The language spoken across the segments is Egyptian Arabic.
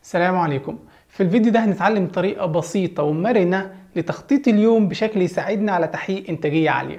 السلام عليكم في الفيديو ده هنتعلم طريقة بسيطة ومرنة لتخطيط اليوم بشكل يساعدنا على تحقيق إنتاجية عالية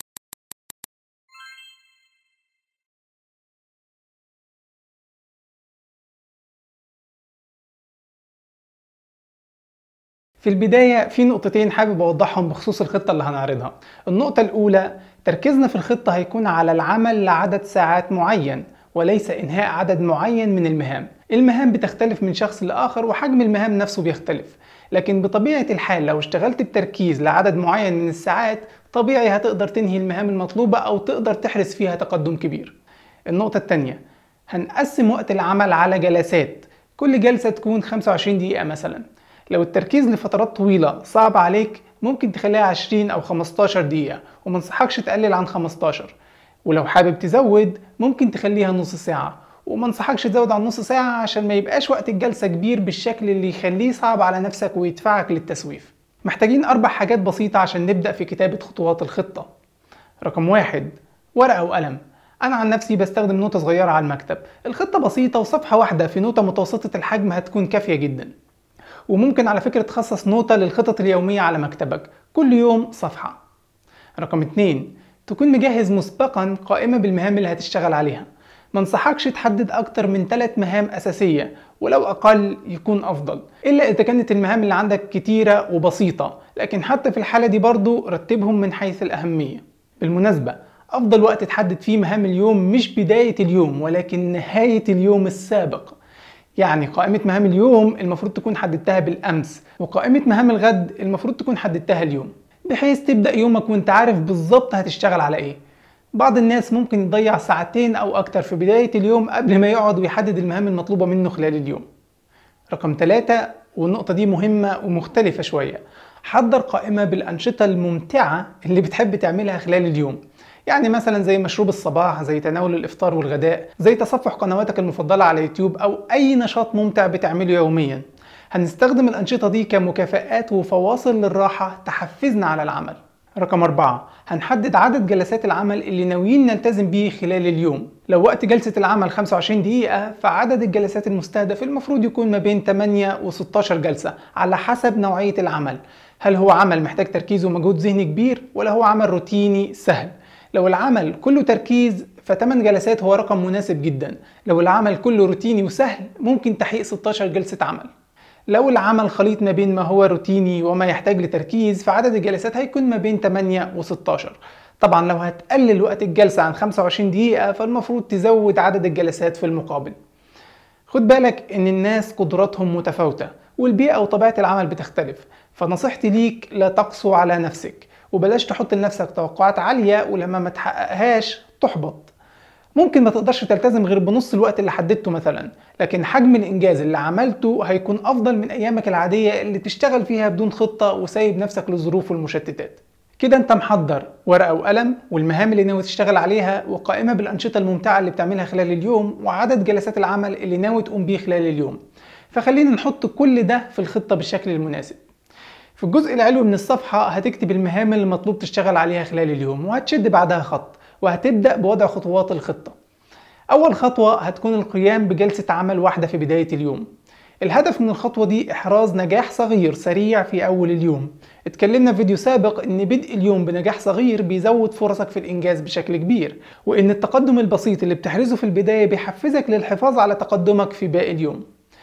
في البداية في نقطتين حابب أوضحهم بخصوص الخطة اللي هنعرضها النقطة الأولى تركيزنا في الخطة هيكون على العمل لعدد ساعات معين وليس إنهاء عدد معين من المهام المهام بتختلف من شخص لآخر وحجم المهام نفسه بيختلف لكن بطبيعة الحال لو اشتغلت بتركيز لعدد معين من الساعات طبيعي هتقدر تنهي المهام المطلوبة أو تقدر تحرز فيها تقدم كبير النقطة التانية هنقسم وقت العمل على جلسات كل جلسة تكون 25 دقيقة مثلا لو التركيز لفترات طويلة صعب عليك ممكن تخليها 20 أو 15 دقيقة ومنصحكش تقلل عن 15 ولو حابب تزود ممكن تخليها نص ساعة وما انصحكش تزود عن نص ساعة عشان ما يبقاش وقت الجلسة كبير بالشكل اللي يخليه صعب على نفسك ويدفعك للتسويف محتاجين أربع حاجات بسيطة عشان نبدأ في كتابة خطوات الخطة رقم واحد ورقة وقلم أنا عن نفسي بستخدم نوتة صغيرة على المكتب الخطة بسيطة وصفحة واحدة في نوتة متوسطة الحجم هتكون كافية جدا وممكن على فكرة تخصص نوتة للخطط اليومية على مكتبك كل يوم صفحة رقم اتنين تكون مجهز مسبقا قائمة بالمهام اللي هتشتغل عليها ما انصحكش تحدد اكتر من 3 مهام اساسيه ولو اقل يكون افضل الا اذا كانت المهام اللي عندك كتيره وبسيطه لكن حتى في الحاله دي برضو رتبهم من حيث الاهميه بالمناسبه افضل وقت تحدد فيه مهام اليوم مش بدايه اليوم ولكن نهايه اليوم السابق يعني قائمة مهام اليوم المفروض تكون حددتها بالأمس وقائمة مهام الغد المفروض تكون حددتها اليوم بحيث تبدأ يومك وانت عارف بالظبط هتشتغل على ايه بعض الناس ممكن يضيع ساعتين أو أكتر في بداية اليوم قبل ما يقعد ويحدد المهام المطلوبة منه خلال اليوم رقم ثلاثة والنقطة دي مهمة ومختلفة شوية حضر قائمة بالأنشطة الممتعة اللي بتحب تعملها خلال اليوم يعني مثلا زي مشروب الصباح زي تناول الإفطار والغداء زي تصفح قنواتك المفضلة على يوتيوب أو أي نشاط ممتع بتعمله يوميا هنستخدم الأنشطة دي كمكافآت وفواصل للراحة تحفزنا على العمل رقم أربعة هنحدد عدد جلسات العمل اللي ناويين نلتزم بيه خلال اليوم لو وقت جلسة العمل 25 دقيقة فعدد الجلسات المستهدف المفروض يكون ما بين 8 و 16 جلسة على حسب نوعية العمل هل هو عمل محتاج تركيز ومجهود ذهني كبير ولا هو عمل روتيني سهل لو العمل كله تركيز ف8 جلسات هو رقم مناسب جدا لو العمل كله روتيني وسهل ممكن تحقيق 16 جلسة عمل لو العمل خليط ما بين ما هو روتيني وما يحتاج لتركيز فعدد الجلسات هيكون ما بين 8 و 16 طبعا لو هتقلل وقت الجلسة عن 25 دقيقة فالمفروض تزود عدد الجلسات في المقابل خد بالك ان الناس قدراتهم متفاوتة والبيئة وطبيعة العمل بتختلف فنصيحتي ليك لا تقسو على نفسك وبلاش تحط لنفسك توقعات عالية ولما ما تحققهاش تحبط ممكن ما تقدرش تلتزم غير بنص الوقت اللي حددته مثلا لكن حجم الانجاز اللي عملته هيكون افضل من ايامك العاديه اللي تشتغل فيها بدون خطه وسايب نفسك للظروف والمشتتات كده انت محضر ورقه وقلم والمهام اللي ناوي تشتغل عليها وقائمه بالانشطه الممتعه اللي بتعملها خلال اليوم وعدد جلسات العمل اللي ناوي تقوم بيه خلال اليوم فخلينا نحط كل ده في الخطه بالشكل المناسب في الجزء العلوي من الصفحه هتكتب المهام اللي مطلوب تشتغل عليها خلال اليوم وهتشد بعدها خط وهتبدأ بوضع خطوات الخطة أول خطوة هتكون القيام بجلسة عمل واحدة في بداية اليوم الهدف من الخطوة دي إحراز نجاح صغير سريع في أول اليوم اتكلمنا في فيديو سابق إن بدء اليوم بنجاح صغير بيزود فرصك في الإنجاز بشكل كبير وإن التقدم البسيط اللي بتحرزه في البداية بيحفزك للحفاظ على تقدمك في باقي اليوم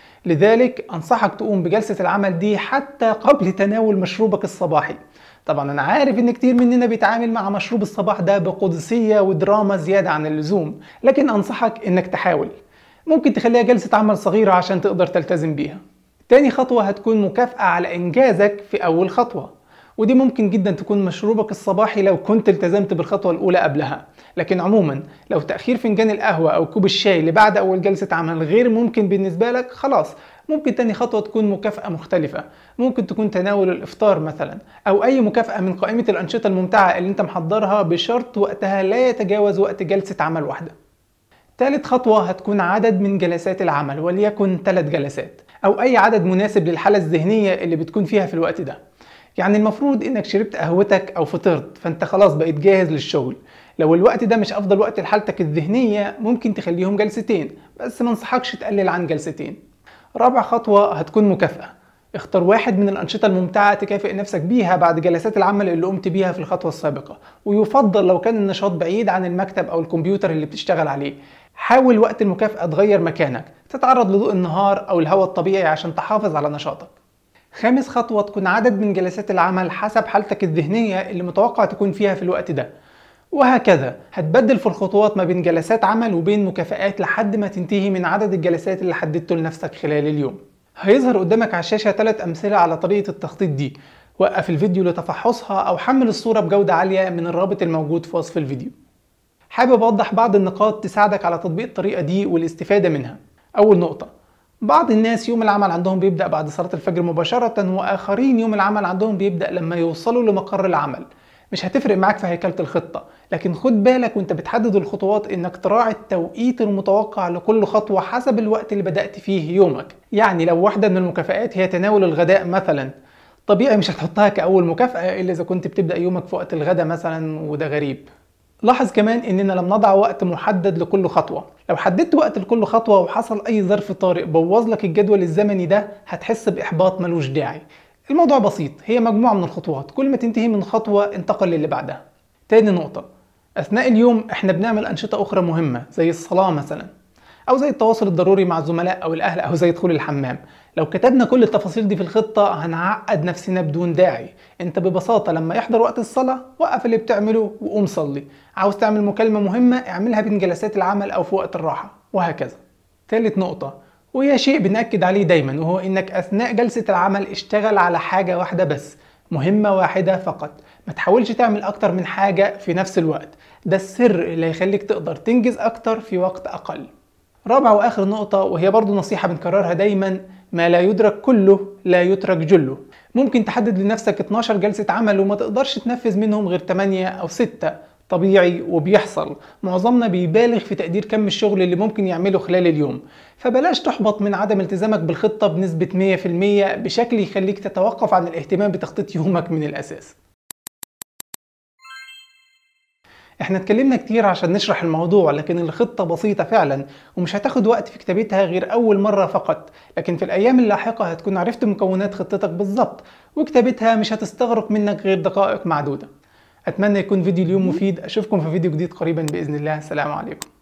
لذلك أنصحك تقوم بجلسة العمل دي حتى قبل تناول مشروبك الصباحي طبعا انا عارف ان كتير مننا بيتعامل مع مشروب الصباح ده بقدسية ودراما زيادة عن اللزوم لكن انصحك انك تحاول ممكن تخليها جلسة عمل صغيرة عشان تقدر تلتزم بيها تاني خطوة هتكون مكافأة على انجازك في اول خطوة ودي ممكن جدا تكون مشروبك الصباحي لو كنت التزمت بالخطوة الأولى قبلها لكن عموما لو تأخير فنجان القهوة أو كوب الشاي اللي بعد أول جلسة عمل غير ممكن بالنسبة لك خلاص ممكن تاني خطوة تكون مكافأة مختلفة ممكن تكون تناول الإفطار مثلا أو أي مكافأة من قائمة الأنشطة الممتعة اللي أنت محضرها بشرط وقتها لا يتجاوز وقت جلسة عمل واحدة ثالث خطوة هتكون عدد من جلسات العمل وليكن ثلاث جلسات أو أي عدد مناسب للحالة الذهنية اللي بتكون فيها في الوقت ده يعني المفروض انك شربت قهوتك او فطرت فانت خلاص بقيت جاهز للشغل لو الوقت ده مش افضل وقت لحالتك الذهنية ممكن تخليهم جلستين بس ما انصحكش تقلل عن جلستين رابع خطوة هتكون مكافأة اختار واحد من الأنشطة الممتعة تكافئ نفسك بيها بعد جلسات العمل اللي قمت بيها في الخطوة السابقة ويفضل لو كان النشاط بعيد عن المكتب أو الكمبيوتر اللي بتشتغل عليه حاول وقت المكافأة تغير مكانك تتعرض لضوء النهار أو الهواء الطبيعي عشان تحافظ على نشاطك خامس خطوة تكون عدد من جلسات العمل حسب حالتك الذهنية اللي متوقع تكون فيها في الوقت ده وهكذا هتبدل في الخطوات ما بين جلسات عمل وبين مكافآت لحد ما تنتهي من عدد الجلسات اللي حددته لنفسك خلال اليوم هيظهر قدامك على الشاشة ثلاث أمثلة على طريقة التخطيط دي وقف الفيديو لتفحصها أو حمل الصورة بجودة عالية من الرابط الموجود في وصف الفيديو حابب أوضح بعض النقاط تساعدك على تطبيق الطريقة دي والاستفادة منها أول نقطة بعض الناس يوم العمل عندهم بيبدأ بعد صلاة الفجر مباشرة وآخرين يوم العمل عندهم بيبدأ لما يوصلوا لمقر العمل مش هتفرق معاك في هيكلة الخطة لكن خد بالك وانت بتحدد الخطوات انك تراعي التوقيت المتوقع لكل خطوة حسب الوقت اللي بدأت فيه يومك يعني لو واحدة من المكافآت هي تناول الغداء مثلا طبيعي مش هتحطها كأول مكافأة إلا إذا كنت بتبدأ يومك في وقت الغداء مثلا وده غريب لاحظ كمان اننا لم نضع وقت محدد لكل خطوة لو حددت وقت لكل خطوة وحصل اي ظرف طارئ بوظ لك الجدول الزمني ده هتحس باحباط ملوش داعي الموضوع بسيط هي مجموعة من الخطوات كل ما تنتهي من خطوة انتقل للي بعدها تاني نقطة أثناء اليوم احنا بنعمل أنشطة أخرى مهمة زي الصلاة مثلا أو زي التواصل الضروري مع الزملاء أو الأهل أو زي دخول الحمام لو كتبنا كل التفاصيل دي في الخطة هنعقد نفسنا بدون داعي انت ببساطة لما يحضر وقت الصلاة وقف اللي بتعمله وقوم صلي عاوز تعمل مكالمة مهمة اعملها بين جلسات العمل أو في وقت الراحة وهكذا ثالث نقطة وهي شيء بنأكد عليه دايما وهو انك اثناء جلسة العمل اشتغل على حاجة واحدة بس مهمة واحدة فقط ما تحاولش تعمل اكتر من حاجة في نفس الوقت ده السر اللي هيخليك تقدر تنجز اكتر في وقت اقل رابع واخر نقطة وهي برضو نصيحة بنكررها دايما ما لا يدرك كله لا يترك جله ممكن تحدد لنفسك 12 جلسة عمل وما تقدرش تنفذ منهم غير 8 او 6 طبيعي وبيحصل معظمنا بيبالغ في تقدير كم الشغل اللي ممكن يعمله خلال اليوم فبلاش تحبط من عدم التزامك بالخطة بنسبة 100% بشكل يخليك تتوقف عن الاهتمام بتخطيط يومك من الأساس احنا اتكلمنا كتير عشان نشرح الموضوع لكن الخطة بسيطة فعلا ومش هتاخد وقت في كتابتها غير أول مرة فقط لكن في الأيام اللاحقة هتكون عرفت مكونات خطتك بالظبط وكتابتها مش هتستغرق منك غير دقائق معدودة أتمنى يكون فيديو اليوم مفيد أشوفكم في فيديو جديد قريبا بإذن الله السلام عليكم